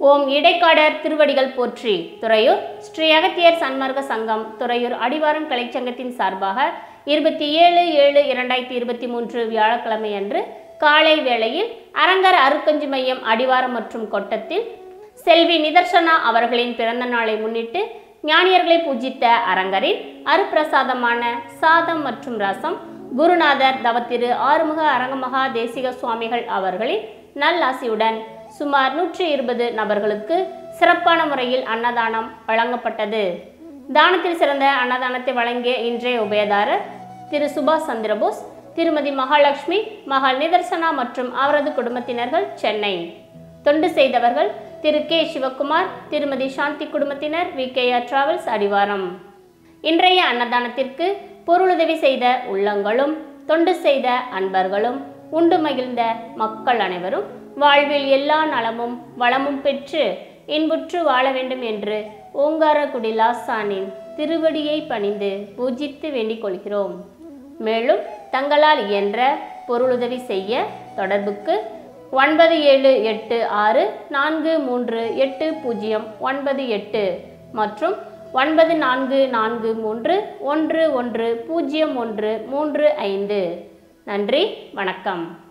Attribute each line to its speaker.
Speaker 1: ஓம் இடைக்காடர் திருவடிகள் போற்றி துறையூர் ஸ்ரீ அகத்தியர் சன்மார்க்க சங்கம் துறையூர் அடிவாரம் கலைச்சங்கத்தின் சார்பாக இருபத்தி ஏழு ஏழு இரண்டாயிரத்தி இருபத்தி மூன்று வியாழக்கிழமை அன்று காலை வேளையில் அரங்கர் அருக்கஞ்சி மையம் அடிவாரம் மற்றும் கொட்டத்தில் செல்வி நிதர்சனா அவர்களின் பிறந்த நாளை முன்னிட்டு ஞானியர்களை பூஜித்த அரங்கரின் அருப்பிரசாதமான சாதம் மற்றும் ரசம் குருநாதர் தவத்திரு ஆறுமுக அரங்கமகா தேசிக சுவாமிகள் அவர்களின் நல்லாசியுடன் சுமார் நூற்றி இருபது நபர்களுக்கு சிறப்பான முறையில் அன்னதானம் வழங்கப்பட்டது தானத்தில் சிறந்த அன்னதானத்தை வழங்கிய இன்றைய உபயதாரர் திரு சுபாஷ் சந்திரபோஸ் திருமதி மகாலட்சுமி மகள் நிதர்சனா மற்றும் அவரது குடும்பத்தினர்கள் சென்னை தொண்டு செய்தவர்கள் திரு கே சிவகுமார் திருமதி சாந்தி குடும்பத்தினர் வி கே ஆர் டிராவல்ஸ் அடிவாரம் இன்றைய அன்னதானத்திற்கு பொருளுதவி செய்த உள்ளங்களும் தொண்டு செய்த அன்பர்களும் உண்டு மகிழ்ந்த மக்கள் அனைவரும் வாழ்வில் எல்லா நலமும் வளமும் பெற்று இன்புற்று வாழ வேண்டும் என்று ஓங்காரகுடி லாசானின் திருவடியை பணிந்து பூஜித்து வேண்டிக் கொள்கிறோம் மேலும் தங்களால் இயன்ற பொருளுதவி செய்ய தொடர்புக்கு ஒன்பது ஏழு எட்டு ஆறு நான்கு மூன்று எட்டு பூஜ்ஜியம் ஒன்பது எட்டு மற்றும் ஒன்பது நான்கு நான்கு மூன்று ஒன்று ஒன்று பூஜ்ஜியம் ஒன்று மூன்று ஐந்து நன்றி வணக்கம்